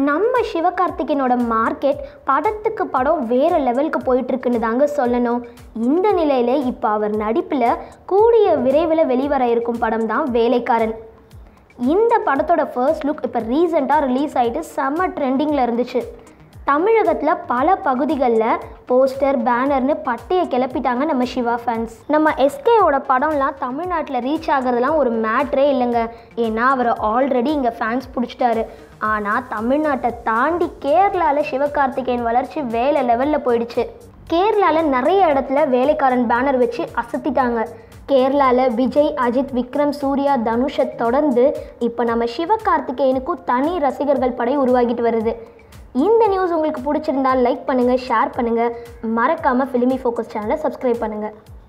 நம்ம சிவகார்த்திகேயனோட மார்க்கெட் படத்துக்கு படம் வேறு லெவலுக்கு போயிட்டுருக்குன்னு தாங்க சொல்லணும் இந்த நிலையில் இப்போ அவர் நடிப்பில் கூடிய விரைவில் வெளிவர இருக்கும் படம் தான் வேலைக்காரன் இந்த படத்தோட ஃபர்ஸ்ட் லுக் இப்போ ரீசெண்டாக ரிலீஸ் ஆகிட்டு செம்ம ட்ரெண்டிங்கில் இருந்துச்சு தமிழகத்தில் பல பகுதிகளில் போஸ்டர் பேனர்னு பட்டையை கிளப்பிட்டாங்க நம்ம சிவா ஃபேன்ஸ் நம்ம எஸ்கேயோட படம்லாம் தமிழ்நாட்டில் ரீச் ஆகிறதுலாம் ஒரு மேட்ரே இல்லைங்க ஏன்னா அவரை ஆல்ரெடி இங்கே ஃபேன்ஸ் பிடிச்சிட்டாரு ஆனால் தமிழ்நாட்டை தாண்டி கேரளாவில் சிவகார்த்திகேயன் வளர்ச்சி வேலை லெவலில் போயிடுச்சு கேரளாவில் நிறைய இடத்துல வேலைக்காரன் பேனர் வச்சு அசத்திட்டாங்க கேரளாவில் விஜய் அஜித் விக்ரம் சூர்யா தனுஷை தொடர்ந்து இப்போ நம்ம சிவகார்த்திகேயனுக்கும் தனி ரசிகர்கள் படை உருவாகிட்டு வருது இந்த நியூஸ் உங்களுக்கு பிடிச்சிருந்தா லைக் பண்ணுங்கள் ஷேர் பண்ணுங்கள் மறக்காமல் ஃபிலிமி ஃபோக்கஸ் சேனலை சப்ஸ்கிரைப் பண்ணுங்கள்